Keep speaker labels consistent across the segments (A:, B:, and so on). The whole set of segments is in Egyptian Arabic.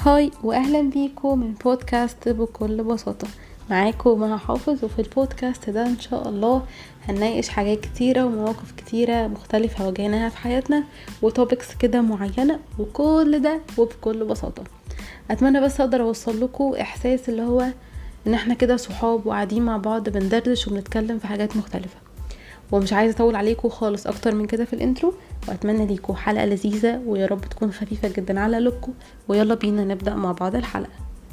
A: هاي واهلا بيكم من بودكاست بكل بساطة معاكم مها حافظ وفي البودكاست ده ان شاء الله هنناقش حاجات كتيرة ومواقف كتيرة مختلفة واجهناها في حياتنا وتوبكس كده معينة وكل ده وبكل بساطة اتمنى بس اقدر اوصل لكم احساس اللي هو ان احنا كده صحاب وقاعدين مع بعض بندردش وبنتكلم في حاجات مختلفة ومش عايزه اطول عليكم خالص اكتر من كده في الانترو واتمنى ليكم حلقه لذيذه ويا رب تكون خفيفه جدا على قلوبكم ويلا بينا نبدا مع بعض الحلقه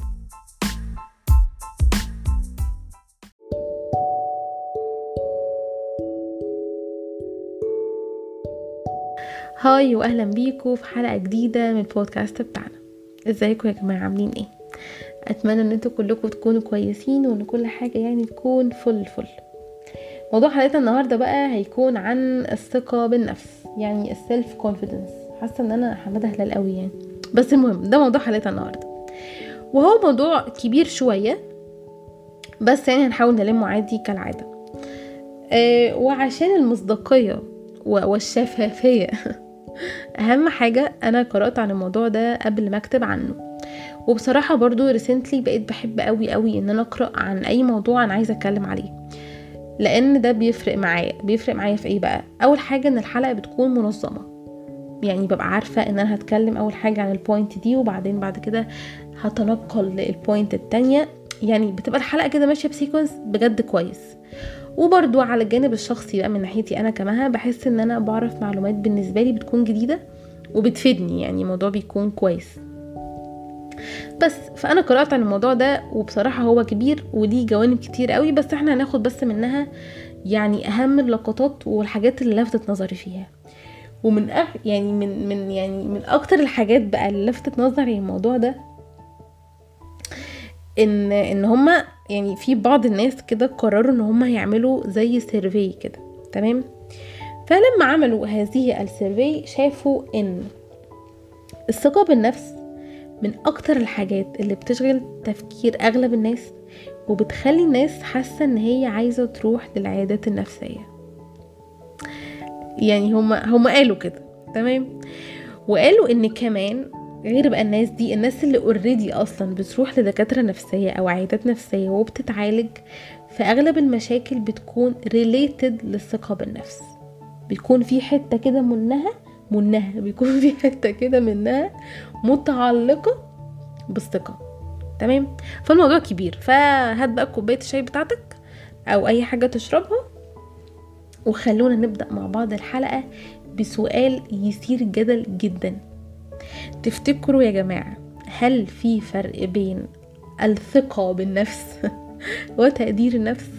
A: هاي واهلا بيكم في حلقه جديده من البودكاست بتاعنا ازيكم يا جماعه عاملين ايه اتمنى ان انتوا كلكم تكونوا كويسين وان كل حاجه يعني تكون فل فل موضوع حلقتنا النهارده بقى هيكون عن الثقه بالنفس يعني السيلف كونفيدنس حاسه ان انا حماده هلال قوي يعني بس المهم ده موضوع حلقتنا النهارده وهو موضوع كبير شويه بس يعني هنحاول نلمه عادي كالعاده أه وعشان المصداقيه والشفافيه اهم حاجه انا قرات عن الموضوع ده قبل ما اكتب عنه وبصراحه برضو ريسنتلي بقيت بحب قوي قوي ان انا اقرا عن اي موضوع انا عايزه اتكلم عليه لان ده بيفرق معايا بيفرق معايا في ايه بقى اول حاجه ان الحلقه بتكون منظمه يعني ببقى عارفه ان انا هتكلم اول حاجه عن البوينت دي وبعدين بعد كده هتنقل للبوينت التانية يعني بتبقى الحلقه كده ماشيه بسيكونس بجد كويس وبرضو على الجانب الشخصي بقى من ناحيتي انا كمان بحس ان انا بعرف معلومات بالنسبه لي بتكون جديده وبتفيدني يعني الموضوع بيكون كويس بس فانا قرات عن الموضوع ده وبصراحه هو كبير وليه جوانب كتير قوي بس احنا هناخد بس منها يعني اهم اللقطات والحاجات اللي لفتت نظري فيها ومن أح يعني من من يعني من اكتر الحاجات بقى اللي لفتت نظري الموضوع ده ان ان هما يعني في بعض الناس كده قرروا ان هما يعملوا زي سيرفي كده تمام فلما عملوا هذه السيرفي شافوا ان الثقة بالنفس من اكتر الحاجات اللي بتشغل تفكير اغلب الناس وبتخلي الناس حاسة ان هي عايزة تروح للعيادات النفسية يعني هما هما قالوا كده تمام وقالوا ان كمان غير بقى الناس دي الناس اللي اوريدي اصلا بتروح لدكاترة نفسية او عيادات نفسية وبتتعالج فاغلب المشاكل بتكون ريليتد للثقة بالنفس بيكون في حتة كده منها منها بيكون في حتة كده منها متعلقة بالثقة تمام فالموضوع كبير فهات بقى كوباية الشاي بتاعتك او اي حاجة تشربها وخلونا نبدأ مع بعض الحلقة بسؤال يثير الجدل جدا تفتكروا يا جماعة هل في فرق بين الثقة بالنفس وتقدير النفس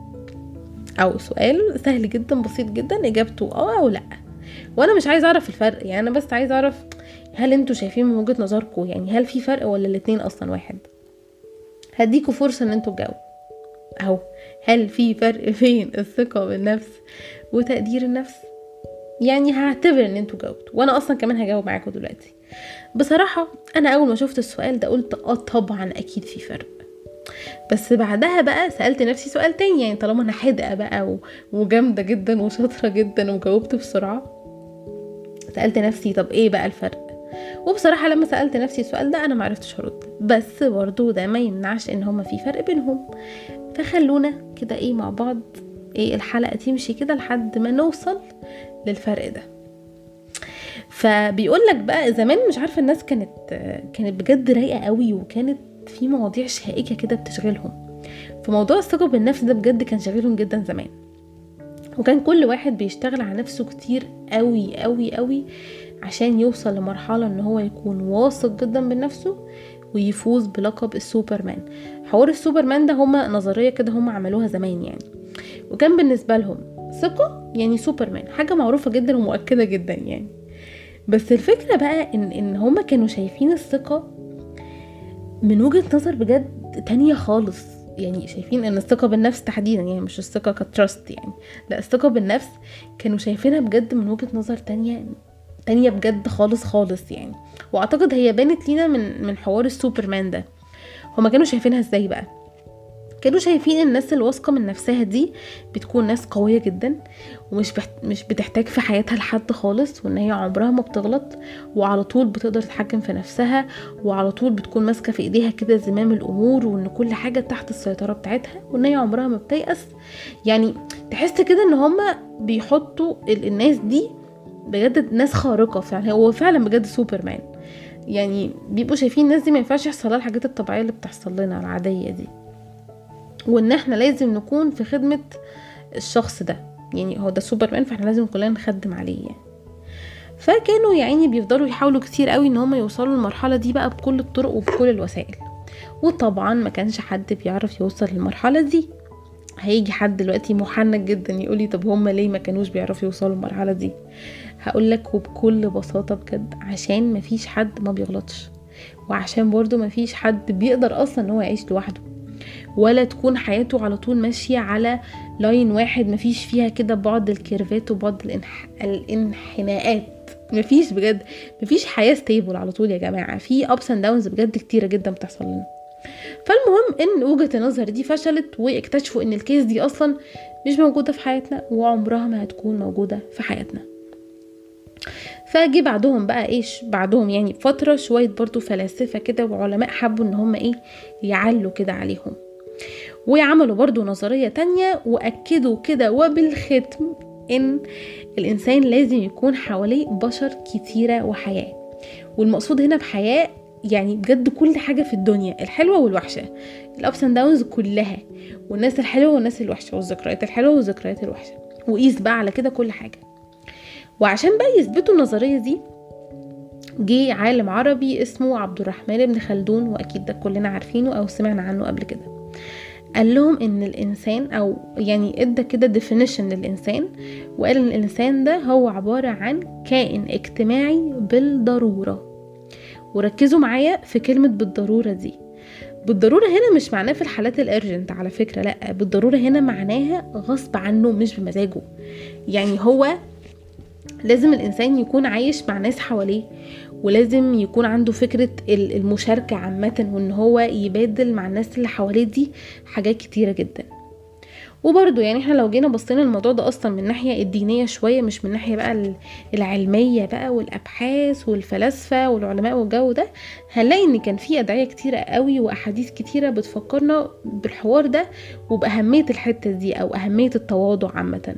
A: او سؤال سهل جدا بسيط جدا اجابته اه او لا وانا مش عايزه اعرف الفرق يعني انا بس عايزه اعرف هل انتوا شايفين من وجهه نظركم يعني هل في فرق ولا الاتنين اصلا واحد هديكوا فرصه ان انتوا تجاوبوا اهو هل في فرق بين الثقه بالنفس وتقدير النفس يعني هعتبر ان انتوا جاوبتوا وانا اصلا كمان هجاوب معاكم دلوقتي بصراحه انا اول ما شفت السؤال ده قلت اه طبعا اكيد في فرق بس بعدها بقى سألت نفسي سؤال تاني يعني طالما انا حدقة بقى وجامدة جدا وشاطرة جدا وجاوبت بسرعة سألت نفسي طب ايه بقى الفرق وبصراحة لما سألت نفسي السؤال ده انا معرفتش ارد بس برضو ده ما يمنعش ان هما في فرق بينهم فخلونا كده ايه مع بعض ايه الحلقة تمشي كده لحد ما نوصل للفرق ده فبيقول لك بقى زمان مش عارفة الناس كانت كانت بجد رايقة قوي وكانت في مواضيع شائكة كده بتشغلهم فموضوع الثقة بالنفس ده بجد كان شاغلهم جدا زمان وكان كل واحد بيشتغل على نفسه كتير قوي قوي قوي عشان يوصل لمرحلة ان هو يكون واثق جدا من نفسه ويفوز بلقب السوبرمان حوار السوبرمان ده هما نظرية كده هما عملوها زمان يعني وكان بالنسبة لهم ثقة يعني سوبرمان حاجة معروفة جدا ومؤكدة جدا يعني بس الفكرة بقى ان ان هما كانوا شايفين الثقة من وجهة نظر بجد تانية خالص يعني شايفين ان الثقة بالنفس تحديدا يعني مش الثقة كتراست يعني لا الثقة بالنفس كانوا شايفينها بجد من وجهة نظر تانية تانية بجد خالص خالص يعني واعتقد هي بانت لينا من من حوار السوبرمان ده هما كانوا شايفينها ازاي بقى كانوا شايفين الناس الواثقة من نفسها دي بتكون ناس قوية جدا ومش بحت... مش بتحتاج في حياتها لحد خالص وان هي عمرها ما بتغلط وعلى طول بتقدر تتحكم في نفسها وعلى طول بتكون ماسكة في ايديها كده زمام الامور وان كل حاجة تحت السيطرة بتاعتها وان هي عمرها ما بتيأس يعني تحس كده ان هما بيحطوا ال... الناس دي بجد ناس خارقة فعلا هو فعلا بجد سوبرمان يعني بيبقوا شايفين الناس دي ما ينفعش يحصل لها الحاجات الطبيعية اللي بتحصل لنا العادية دي وان احنا لازم نكون في خدمة الشخص ده يعني هو ده سوبرمان فاحنا لازم كلنا نخدم عليه يعني فكانوا يا عيني بيفضلوا يحاولوا كتير قوي ان هم يوصلوا للمرحلة دي بقى بكل الطرق وبكل الوسائل وطبعا ما كانش حد بيعرف يوصل للمرحلة دي هيجي حد دلوقتي محنك جدا يقولي طب هم ليه ما كانوش بيعرفوا يوصلوا للمرحلة دي هقول لك وبكل بساطة بجد عشان مفيش حد ما بيغلطش وعشان برضو مفيش حد بيقدر اصلا ان هو يعيش لوحده ولا تكون حياته على طول ماشية على لاين واحد مفيش فيها كده بعض الكيرفات وبعض الانح... الانحناءات مفيش بجد مفيش حياة ستيبل على طول يا جماعة في ابس اند داونز بجد كتيرة جدا بتحصل لنا فالمهم ان وجهة النظر دي فشلت واكتشفوا ان الكيس دي اصلا مش موجودة في حياتنا وعمرها ما هتكون موجودة في حياتنا فجي بعدهم بقى ايش بعدهم يعني فترة شوية برضو فلاسفة كده وعلماء حبوا ان هم ايه يعلوا كده عليهم ويعملوا برضو نظرية تانية وأكدوا كده وبالختم إن الإنسان لازم يكون حواليه بشر كتيرة وحياة والمقصود هنا بحياة يعني بجد كل حاجة في الدنيا الحلوة والوحشة الأبس اند داونز كلها والناس الحلوة والناس الوحشة والذكريات الحلوة والذكريات الوحشة وقيس بقى على كده كل حاجة وعشان بقى يثبتوا النظرية دي جه عالم عربي اسمه عبد الرحمن بن خلدون واكيد ده كلنا عارفينه او سمعنا عنه قبل كده قال لهم ان الانسان او يعني ادى كده ديفينيشن للانسان وقال ان الانسان ده هو عبارة عن كائن اجتماعي بالضرورة وركزوا معايا في كلمة بالضرورة دي بالضرورة هنا مش معناه في الحالات الارجنت على فكرة لا بالضرورة هنا معناها غصب عنه مش بمزاجه يعني هو لازم الانسان يكون عايش مع ناس حواليه ولازم يكون عنده فكرة المشاركة عامة وان هو يبادل مع الناس اللي حواليه دي حاجات كتيرة جدا وبرضه يعني احنا لو جينا بصينا الموضوع ده اصلا من الناحية الدينية شوية مش من الناحية بقى العلمية بقى والابحاث والفلاسفة والعلماء والجو ده هنلاقي ان كان في ادعية كتيرة قوي واحاديث كتيرة بتفكرنا بالحوار ده وبأهمية الحتة دي او اهمية التواضع عامة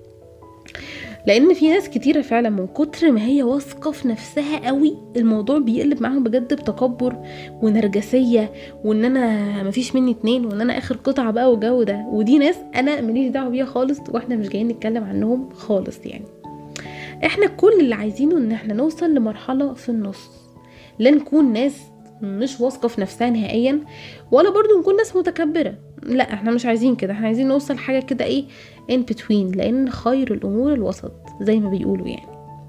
A: لان في ناس كتيره فعلا من كتر ما هي واثقه في نفسها قوي الموضوع بيقلب معاهم بجد بتكبر ونرجسيه وان انا مفيش مني اتنين وان انا اخر قطعه بقى والجو ده ودي ناس انا ماليش دعوه بيها خالص واحنا مش جايين نتكلم عنهم خالص يعني احنا كل اللي عايزينه ان احنا نوصل لمرحله في النص لا نكون ناس مش واثقه في نفسها نهائيا ولا برضو نكون ناس متكبره لا احنا مش عايزين كده احنا عايزين نوصل حاجه كده ايه in between لان خير الامور الوسط زي ما بيقولوا يعني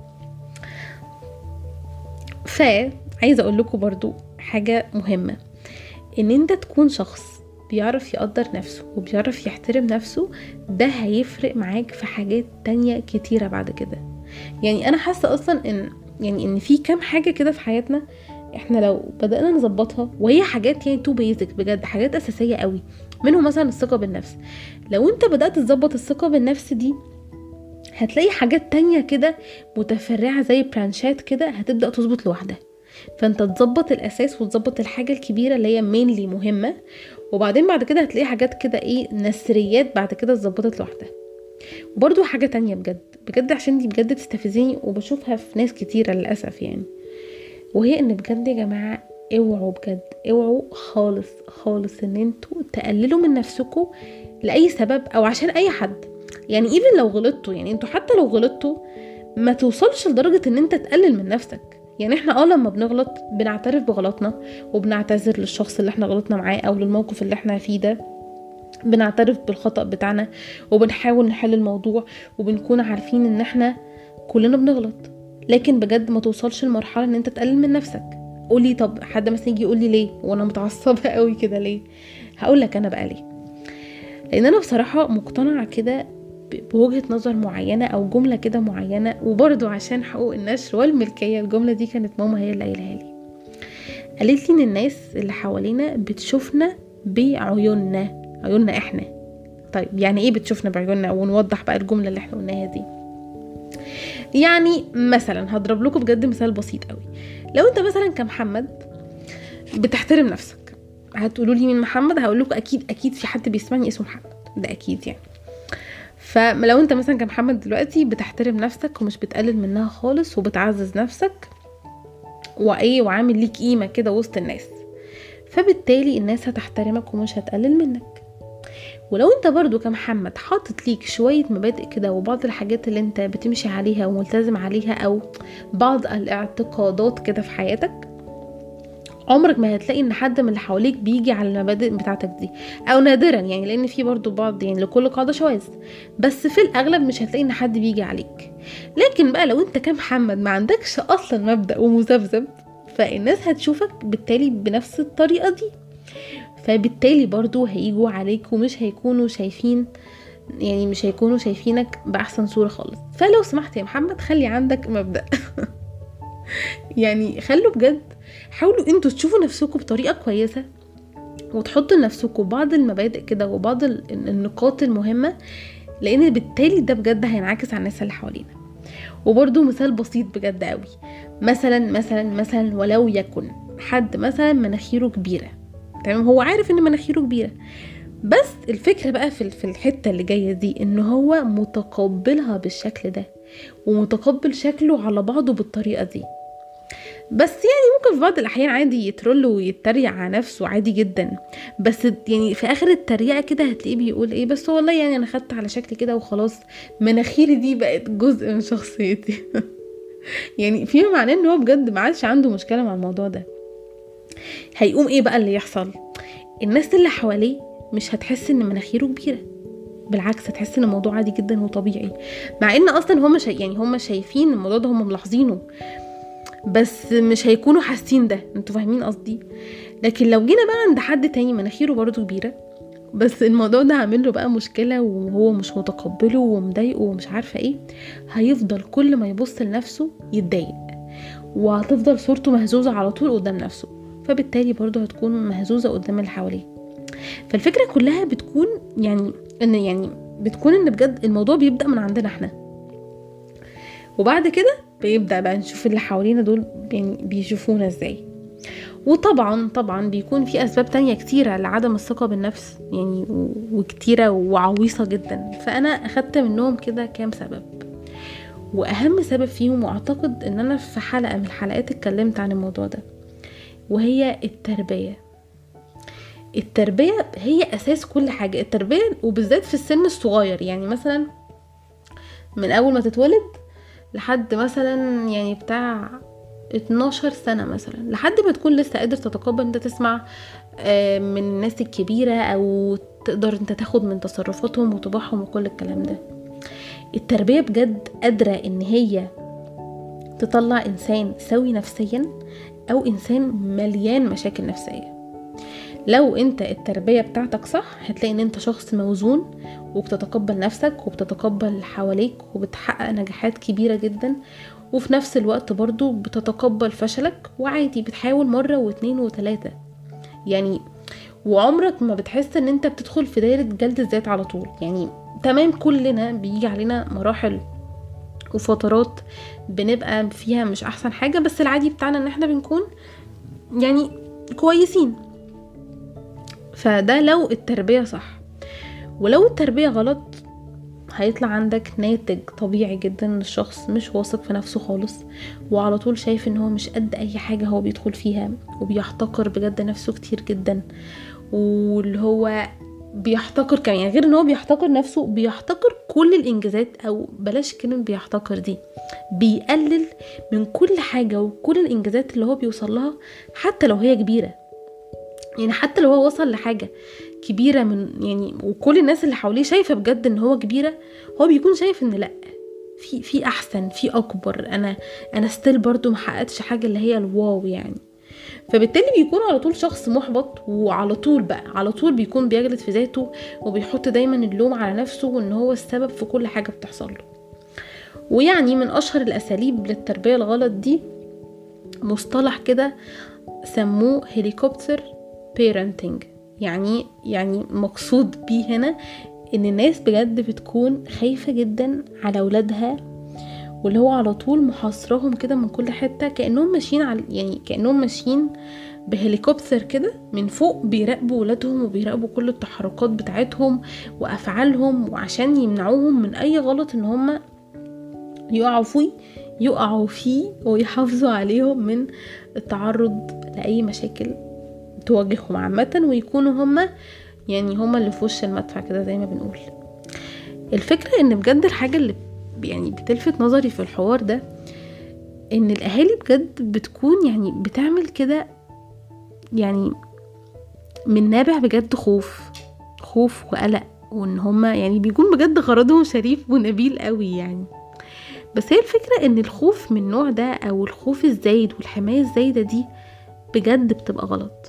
A: فعايزه اقول لكم برضو حاجه مهمه ان انت تكون شخص بيعرف يقدر نفسه وبيعرف يحترم نفسه ده هيفرق معاك في حاجات تانية كتيرة بعد كده يعني انا حاسة اصلا ان يعني ان في كام حاجة كده في حياتنا احنا لو بدأنا نظبطها وهي حاجات يعني تو بيزك بجد حاجات اساسية قوي منهم مثلا الثقة بالنفس لو انت بدأت تظبط الثقة بالنفس دي هتلاقي حاجات تانية كده متفرعة زي برانشات كده هتبدأ تظبط لوحدها فانت تظبط الاساس وتظبط الحاجة الكبيرة اللي هي مينلي مهمة وبعدين بعد كده هتلاقي حاجات كده ايه نسريات بعد كده اتظبطت لوحدها وبرضو حاجة تانية بجد بجد عشان دي بجد تستفزني وبشوفها في ناس كتيرة للأسف يعني وهي ان بجد يا جماعة اوعوا بجد اوعوا خالص خالص ان انتوا تقللوا من نفسكم لاي سبب او عشان اي حد يعني ايفن لو غلطتوا يعني انتوا حتى لو غلطتوا ما توصلش لدرجة ان انت تقلل من نفسك يعني احنا اه لما بنغلط بنعترف بغلطنا وبنعتذر للشخص اللي احنا غلطنا معاه او للموقف اللي احنا فيه ده بنعترف بالخطأ بتاعنا وبنحاول نحل الموضوع وبنكون عارفين ان احنا كلنا بنغلط لكن بجد ما توصلش لمرحلة ان انت تقلل من نفسك قولي طب حد مثلا يجي يقول لي ليه وانا متعصبة قوي كده ليه هقول لك انا بقى ليه لان انا بصراحة مقتنعة كده بوجهة نظر معينة أو جملة كده معينة وبرضو عشان حقوق النشر والملكية الجملة دي كانت ماما هي اللي قايلها لي قالت لي إن الناس اللي حوالينا بتشوفنا بعيوننا عيوننا احنا طيب يعني ايه بتشوفنا بعيوننا ونوضح بقى الجمله اللي احنا قلناها دي يعني مثلا هضرب لكم بجد مثال بسيط قوي لو انت مثلا كمحمد بتحترم نفسك هتقولوا لي مين محمد هقول لكم اكيد اكيد في حد بيسمعني اسمه محمد ده اكيد يعني فلو انت مثلا كمحمد دلوقتي بتحترم نفسك ومش بتقلل منها خالص وبتعزز نفسك وايه وعامل ليك قيمه كده وسط الناس فبالتالي الناس هتحترمك ومش هتقلل منك ولو انت برضو كمحمد حاطط ليك شوية مبادئ كده وبعض الحاجات اللي انت بتمشي عليها وملتزم عليها او بعض الاعتقادات كده في حياتك عمرك ما هتلاقي ان حد من اللي حواليك بيجي على المبادئ بتاعتك دي او نادرا يعني لان في برضو بعض يعني لكل قاعدة شواذ بس في الاغلب مش هتلاقي ان حد بيجي عليك لكن بقى لو انت كمحمد ما عندكش اصلا مبدأ ومذبذب فالناس هتشوفك بالتالي بنفس الطريقة دي فبالتالي برضو هيجوا عليك ومش هيكونوا شايفين يعني مش هيكونوا شايفينك بأحسن صورة خالص فلو سمحت يا محمد خلي عندك مبدأ يعني خلوا بجد حاولوا انتوا تشوفوا نفسكم بطريقة كويسة وتحطوا لنفسكم بعض المبادئ كده وبعض النقاط المهمة لان بالتالي ده بجد هينعكس على الناس اللي حوالينا وبرده مثال بسيط بجد قوي مثلا مثلا مثلا ولو يكن حد مثلا مناخيره كبيره تمام هو عارف ان مناخيره كبيره بس الفكره بقى في في الحته اللي جايه دي ان هو متقبلها بالشكل ده ومتقبل شكله على بعضه بالطريقه دي بس يعني ممكن في بعض الاحيان عادي يترول ويتريق على نفسه عادي جدا بس يعني في اخر التريقه كده هتلاقيه بيقول ايه بس والله يعني انا خدت على شكلي كده وخلاص مناخيري دي بقت جزء من شخصيتي يعني فيما معناه ان هو بجد ما عادش عنده مشكله مع الموضوع ده هيقوم ايه بقى اللي يحصل الناس اللي حواليه مش هتحس ان مناخيره كبيره بالعكس هتحس ان الموضوع عادي جدا وطبيعي مع ان اصلا هم شا... يعني هم شايفين الموضوع ده هم ملاحظينه بس مش هيكونوا حاسين ده انتوا فاهمين قصدي لكن لو جينا بقى عند حد تاني مناخيره برضو كبيره بس الموضوع ده عامل له بقى مشكله وهو مش متقبله ومضايقه ومش عارفه ايه هيفضل كل ما يبص لنفسه يتضايق وهتفضل صورته مهزوزه على طول قدام نفسه فبالتالي برضه هتكون مهزوزه قدام اللي حواليه فالفكره كلها بتكون يعني ان يعني بتكون ان بجد الموضوع بيبدا من عندنا احنا وبعد كده بيبدا بقى نشوف اللي حوالينا دول يعني بيشوفونا ازاي وطبعا طبعا بيكون في اسباب تانية كتيرة لعدم الثقة بالنفس يعني وكتيرة وعويصة جدا فانا اخدت منهم كده كام سبب واهم سبب فيهم واعتقد ان انا في حلقة من الحلقات اتكلمت عن الموضوع ده وهي التربية التربية هي أساس كل حاجة التربية وبالذات في السن الصغير يعني مثلا من أول ما تتولد لحد مثلا يعني بتاع 12 سنة مثلا لحد ما تكون لسه قادر تتقبل انت تسمع من الناس الكبيرة او تقدر انت تاخد من تصرفاتهم وطباعهم وكل الكلام ده التربية بجد قادرة ان هي تطلع انسان سوي نفسيا او انسان مليان مشاكل نفسيه لو انت التربيه بتاعتك صح هتلاقي ان انت شخص موزون وبتتقبل نفسك وبتتقبل اللي حواليك وبتحقق نجاحات كبيره جدا وفي نفس الوقت برضو بتتقبل فشلك وعادي بتحاول مره واتنين وتلاته يعني وعمرك ما بتحس ان انت بتدخل في دايره جلد الذات على طول يعني تمام كلنا بيجي علينا مراحل وفترات بنبقى فيها مش احسن حاجه بس العادي بتاعنا ان احنا بنكون يعني كويسين فده لو التربيه صح ولو التربيه غلط هيطلع عندك ناتج طبيعي جدا ان الشخص مش واثق في نفسه خالص وعلى طول شايف ان هو مش قد اي حاجه هو بيدخل فيها وبيحتقر بجد نفسه كتير جدا واللي هو بيحتقر كمان يعني غير ان هو بيحتقر نفسه بيحتقر كل الانجازات او بلاش كلمه بيحتقر دي بيقلل من كل حاجه وكل الانجازات اللي هو بيوصل لها حتى لو هي كبيره يعني حتى لو هو وصل لحاجه كبيره من يعني وكل الناس اللي حواليه شايفه بجد ان هو كبيره هو بيكون شايف ان لا في في احسن في اكبر انا انا ستيل برضو محققتش حاجه اللي هي الواو يعني فبالتالي بيكون على طول شخص محبط وعلى طول بقى على طول بيكون بيجلد في ذاته وبيحط دايما اللوم على نفسه وان هو السبب في كل حاجه بتحصل له ويعني من اشهر الاساليب للتربيه الغلط دي مصطلح كده سموه هليكوبتر بيرنتنج يعني يعني مقصود بيه هنا ان الناس بجد بتكون خايفة جدا على ولادها واللي هو على طول محاصرهم كده من كل حتة كأنهم ماشيين على يعني كأنهم ماشيين بهليكوبتر كده من فوق بيراقبوا ولادهم وبيراقبوا كل التحركات بتاعتهم وافعالهم وعشان يمنعوهم من اي غلط ان هم يقعوا فيه يقعوا فيه ويحافظوا عليهم من التعرض لاي مشاكل تواجههم عامة ويكونوا هم يعني هم اللي في وش المدفع كده زي ما بنقول الفكرة ان بجد الحاجة اللي يعني بتلفت نظري في الحوار ده ان الاهالي بجد بتكون يعني بتعمل كده يعني من نابع بجد خوف خوف وقلق وان هما يعني بيكون بجد غرضهم شريف ونبيل قوي يعني بس هي الفكرة ان الخوف من النوع ده او الخوف الزايد والحماية الزايدة دي بجد بتبقى غلط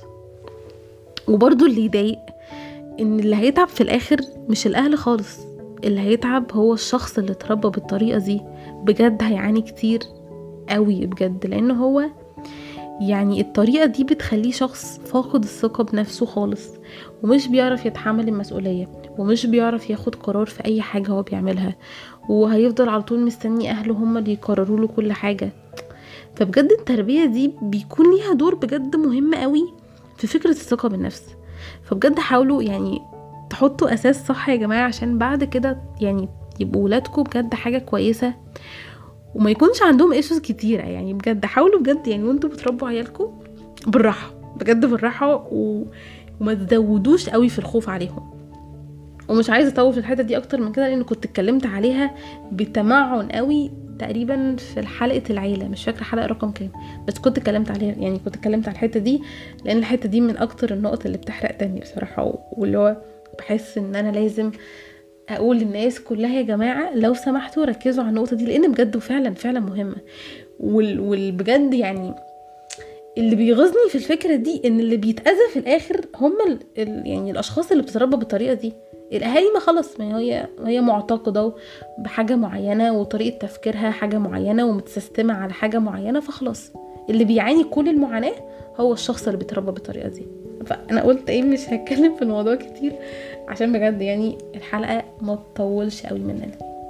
A: وبرضو اللي يضايق ان اللي هيتعب في الاخر مش الاهل خالص اللي هيتعب هو الشخص اللي اتربى بالطريقة دي بجد هيعاني كتير قوي بجد لان هو يعني الطريقة دي بتخليه شخص فاقد الثقة بنفسه خالص ومش بيعرف يتحمل المسؤولية ومش بيعرف ياخد قرار في أي حاجة هو بيعملها وهيفضل على طول مستني أهله هما اللي يقرروا له كل حاجة فبجد التربية دي بيكون ليها دور بجد مهم قوي في فكرة الثقة بالنفس فبجد حاولوا يعني تحطوا أساس صح يا جماعة عشان بعد كده يعني يبقوا ولادكم بجد حاجة كويسة وما يكونش عندهم ايشوز كتيرة يعني بجد حاولوا بجد يعني وانتوا بتربوا عيالكم بالراحة بجد بالراحة و... وما تزودوش قوي في الخوف عليهم ومش عايزه اطول في الحته دي اكتر من كده لان كنت اتكلمت عليها بتمعن قوي تقريبا في حلقه العيله مش فاكره حلقه رقم كام بس كنت اتكلمت عليها يعني كنت اتكلمت على الحته دي لان الحته دي من اكتر النقط اللي بتحرق دمي بصراحه واللي هو بحس ان انا لازم اقول للناس كلها يا جماعه لو سمحتوا ركزوا على النقطه دي لان بجد فعلا فعلا مهمه وال والبجد يعني اللي بيغيظني في الفكره دي ان اللي بيتاذى في الاخر هم ال ال يعني الاشخاص اللي بتتربى بالطريقه دي الاهالي ما خلص ما هي هي معتقده بحاجه معينه وطريقه تفكيرها حاجه معينه ومتسيستمه على حاجه معينه فخلاص اللي بيعاني كل المعاناه هو الشخص اللي بيتربى بالطريقه دي فانا قلت ايه مش هتكلم في الموضوع كتير عشان بجد يعني الحلقه ما تطولش قوي مننا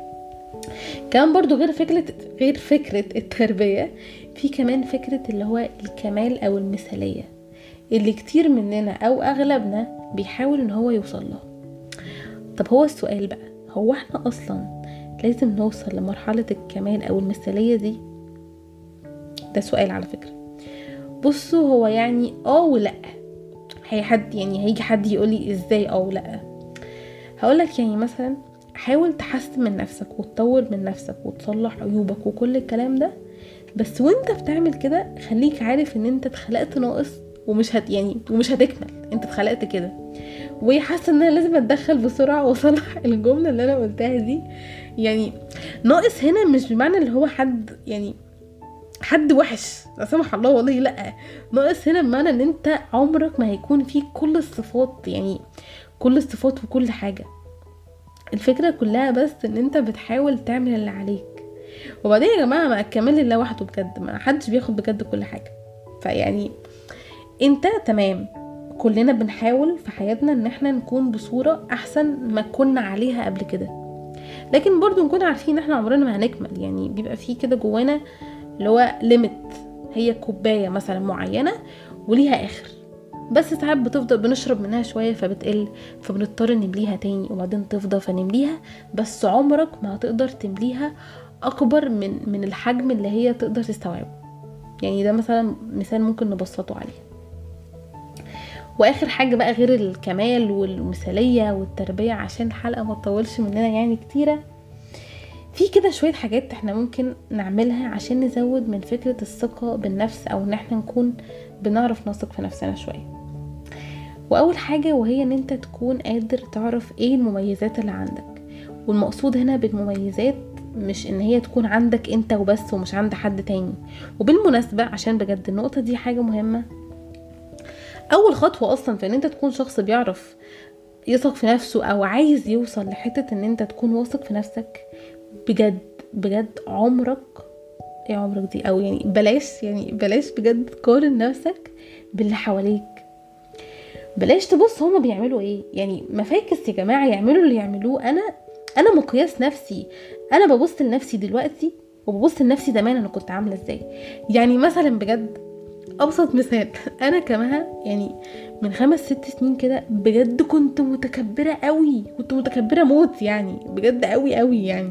A: كمان برضو غير فكرة غير فكرة التربية في كمان فكرة اللي هو الكمال أو المثالية اللي كتير مننا أو أغلبنا بيحاول إن هو يوصل له طب هو السؤال بقى هو احنا أصلا لازم نوصل لمرحلة الكمال أو المثالية دي ده سؤال على فكرة بصوا هو يعني اه ولا هي حد يعني هيجي حد يقولي ازاي اه ولا هقولك يعني مثلا حاول تحسن من نفسك وتطور من نفسك وتصلح عيوبك وكل الكلام ده بس وانت بتعمل كده خليك عارف ان انت اتخلقت ناقص ومش هت يعني ومش هتكمل انت اتخلقت كده وحاسه ان انا لازم اتدخل بسرعه واصلح الجمله اللي انا قلتها دي يعني ناقص هنا مش بمعنى اللي هو حد يعني حد وحش لا سمح الله والله لا ناقص هنا بمعنى ان انت عمرك ما هيكون فيك كل الصفات يعني كل الصفات وكل حاجه الفكره كلها بس ان انت بتحاول تعمل اللي عليك وبعدين يا جماعه ما الكمال لله وحده بجد ما حدش بياخد بجد كل حاجه فيعني انت تمام كلنا بنحاول في حياتنا ان احنا نكون بصوره احسن ما كنا عليها قبل كده لكن برضو نكون عارفين ان احنا عمرنا ما هنكمل يعني بيبقى فيه كده جوانا اللي هو ليميت هي كوبايه مثلا معينه وليها اخر بس ساعات بتفضل بنشرب منها شويه فبتقل فبنضطر نمليها تاني وبعدين تفضى فنمليها بس عمرك ما هتقدر تمليها اكبر من من الحجم اللي هي تقدر تستوعبه يعني ده مثلا مثال ممكن نبسطه عليه واخر حاجه بقى غير الكمال والمثاليه والتربيه عشان الحلقه ما تطولش مننا يعني كتيره في كده شويه حاجات احنا ممكن نعملها عشان نزود من فكره الثقه بالنفس او ان احنا نكون بنعرف نثق في نفسنا شويه واول حاجه وهي ان انت تكون قادر تعرف ايه المميزات اللي عندك والمقصود هنا بالمميزات مش ان هي تكون عندك انت وبس ومش عند حد تاني وبالمناسبة عشان بجد النقطة دي حاجة مهمة اول خطوة اصلا في ان انت تكون شخص بيعرف يثق في نفسه او عايز يوصل لحتة ان انت تكون واثق في نفسك بجد بجد عمرك ايه عمرك دي او يعني بلاش يعني بلاش بجد تقارن نفسك باللي حواليك بلاش تبص هما بيعملوا ايه يعني مفاكس يا جماعه يعملوا اللي يعملوه انا انا مقياس نفسي انا ببص لنفسي دلوقتي وببص لنفسي زمان انا كنت عامله ازاي يعني مثلا بجد ابسط مثال انا كمان يعني من خمس ست سنين كده بجد كنت متكبره قوي كنت متكبره موت يعني بجد قوي قوي يعني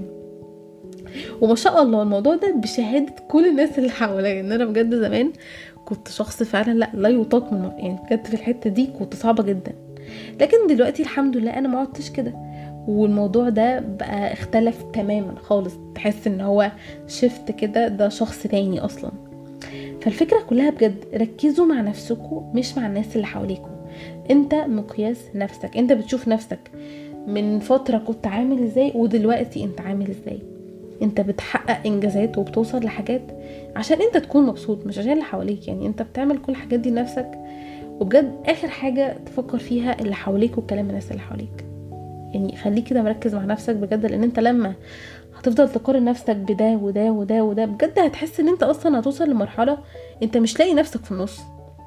A: وما شاء الله الموضوع ده بشهاده كل الناس اللي حواليا ان انا بجد زمان كنت شخص فعلا لا لا يطاق من يعني بجد في الحته دي كنت صعبه جدا لكن دلوقتي الحمد لله انا ما عدتش كده والموضوع ده بقى اختلف تماما خالص تحس ان هو شفت كده ده شخص تاني اصلا فالفكره كلها بجد ركزوا مع نفسكم مش مع الناس اللي حواليكم انت مقياس نفسك انت بتشوف نفسك من فتره كنت عامل ازاي ودلوقتي انت عامل ازاي انت بتحقق انجازات وبتوصل لحاجات عشان انت تكون مبسوط مش عشان اللي حواليك يعني انت بتعمل كل الحاجات دي لنفسك وبجد اخر حاجه تفكر فيها اللي حواليك وكلام الناس اللي حواليك يعني خليك كده مركز مع نفسك بجد لان انت لما هتفضل تقارن نفسك بده وده وده وده بجد هتحس ان انت اصلا هتوصل لمرحله انت مش لاقي نفسك في النص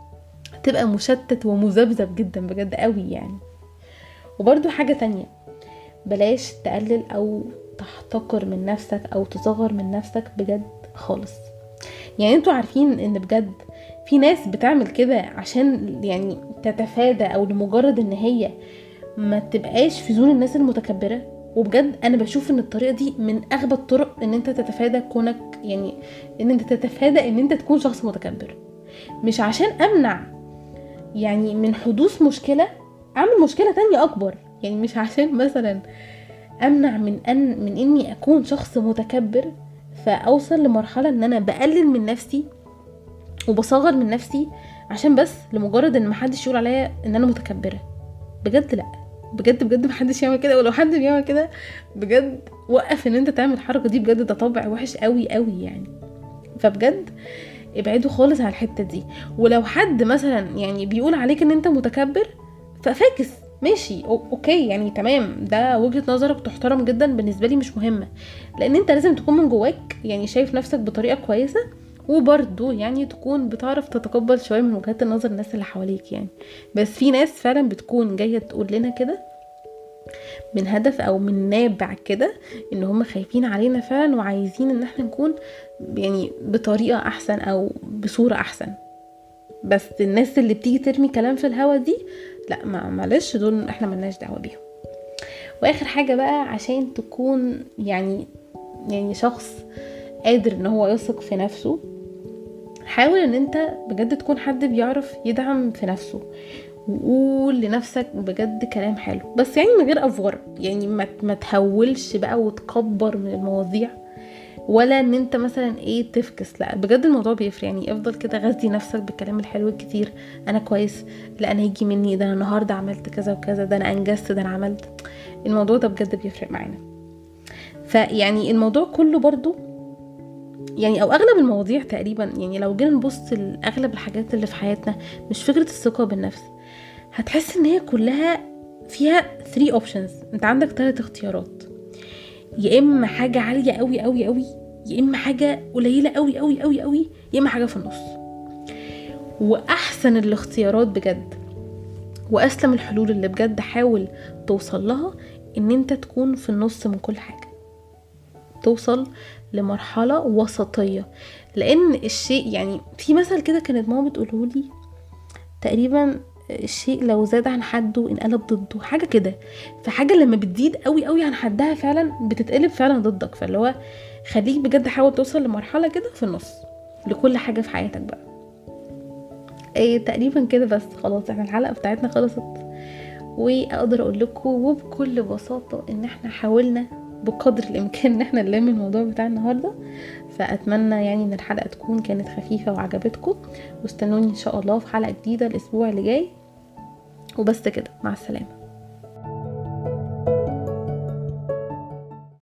A: هتبقى مشتت ومذبذب جدا بجد قوي يعني وبرده حاجه تانية بلاش تقلل او تحتقر من نفسك او تصغر من نفسك بجد خالص يعني انتوا عارفين ان بجد في ناس بتعمل كده عشان يعني تتفادى او لمجرد ان هي ما تبقاش في زون الناس المتكبره وبجد انا بشوف ان الطريقه دي من اغبى الطرق ان انت تتفادى كونك يعني ان انت تتفادى ان انت تكون شخص متكبر مش عشان امنع يعني من حدوث مشكله اعمل مشكله تانية اكبر يعني مش عشان مثلا امنع من ان من اني اكون شخص متكبر فاوصل لمرحله ان انا بقلل من نفسي وبصغر من نفسي عشان بس لمجرد ان محدش يقول عليا ان انا متكبره بجد لا بجد بجد محدش يعمل كده ولو حد بيعمل كده بجد وقف ان انت تعمل الحركه دي بجد ده طبع وحش قوي قوي يعني فبجد ابعدوا خالص على الحته دي ولو حد مثلا يعني بيقول عليك ان انت متكبر ففاكس ماشي اوكي يعني تمام ده وجهه نظرك تحترم جدا بالنسبه لي مش مهمه لان انت لازم تكون من جواك يعني شايف نفسك بطريقه كويسه وبرضه يعني تكون بتعرف تتقبل شويه من وجهات النظر الناس اللي حواليك يعني بس في ناس فعلا بتكون جايه تقول لنا كده من هدف او من نابع كده ان هم خايفين علينا فعلا وعايزين ان احنا نكون يعني بطريقه احسن او بصوره احسن بس الناس اللي بتيجي ترمي كلام في الهوا دي لا ما معلش دول احنا ملناش دعوه بيهم واخر حاجه بقى عشان تكون يعني يعني شخص قادر ان هو يثق في نفسه حاول ان انت بجد تكون حد بيعرف يدعم في نفسه وقول لنفسك بجد كلام حلو بس يعني من غير افوار يعني ما ما تهولش بقى وتكبر من المواضيع ولا ان انت مثلا ايه تفكس لا بجد الموضوع بيفرق يعني افضل كده غذي نفسك بالكلام الحلو الكتير انا كويس لا انا هيجي مني ده انا النهارده عملت كذا وكذا ده انا انجزت ده انا عملت الموضوع ده بجد بيفرق معانا فيعني الموضوع كله برضو يعني او اغلب المواضيع تقريبا يعني لو جينا نبص لاغلب الحاجات اللي في حياتنا مش فكره الثقه بالنفس هتحس ان هي كلها فيها 3 اوبشنز انت عندك ثلاث اختيارات يا اما حاجه عاليه قوي قوي قوي يا اما حاجه قليله قوي قوي قوي قوي يا اما حاجه في النص واحسن الاختيارات بجد واسلم الحلول اللي بجد حاول توصل لها ان انت تكون في النص من كل حاجه توصل لمرحله وسطيه لان الشيء يعني في مثل كده كانت ماما بتقوله لي تقريبا الشيء لو زاد عن حده انقلب ضده حاجه كده فحاجه لما بتزيد قوي قوي عن حدها فعلا بتتقلب فعلا ضدك فاللي هو خليك بجد حاول توصل لمرحله كده في النص لكل حاجه في حياتك بقى ايه تقريبا كده بس خلاص احنا الحلقه بتاعتنا خلصت واقدر اقول لكم وبكل بساطه ان احنا حاولنا بقدر الامكان ان احنا نلم الموضوع بتاع النهارده فاتمنى يعني ان الحلقه تكون كانت خفيفه وعجبتكم واستنوني ان شاء الله في حلقه جديده الاسبوع اللي جاي وبس كده مع السلامه